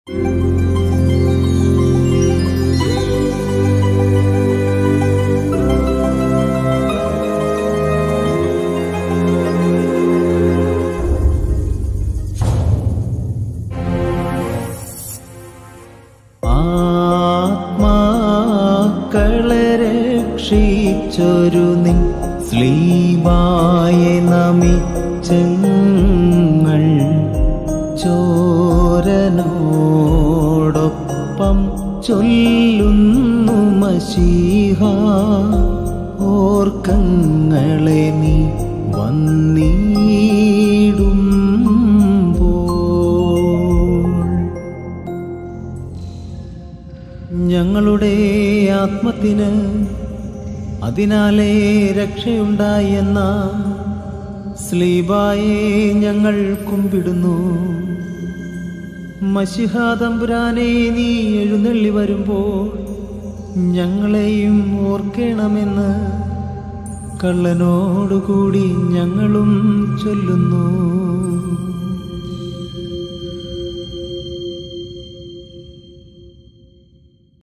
ആത്മാക്കളെ രക്ഷിച്ചൊരു നിൻ സ്ലീവായെ നമിച്ചങ്ങൾ ചോരനോടൊപ്പം ചൊല്ലുന്നു മഷീഹ ഓർക്കങ്ങളെ നീ വന്നിടുമ്പോൾ ഞങ്ങളുടെ ആത്മത്തിന് അതിനാലേ രക്ഷയുണ്ടായി എന്ന സ്ലീബായെ ഞങ്ങൾ കുമ്പിടുന്നു മഷിഹാതമ്പുരാനെ നീ എഴുന്നള്ളി വരുമ്പോൾ ഞങ്ങളെയും ഓർക്കണമെന്ന് കള്ളനോടുകൂടി ഞങ്ങളും ചൊല്ലുന്നു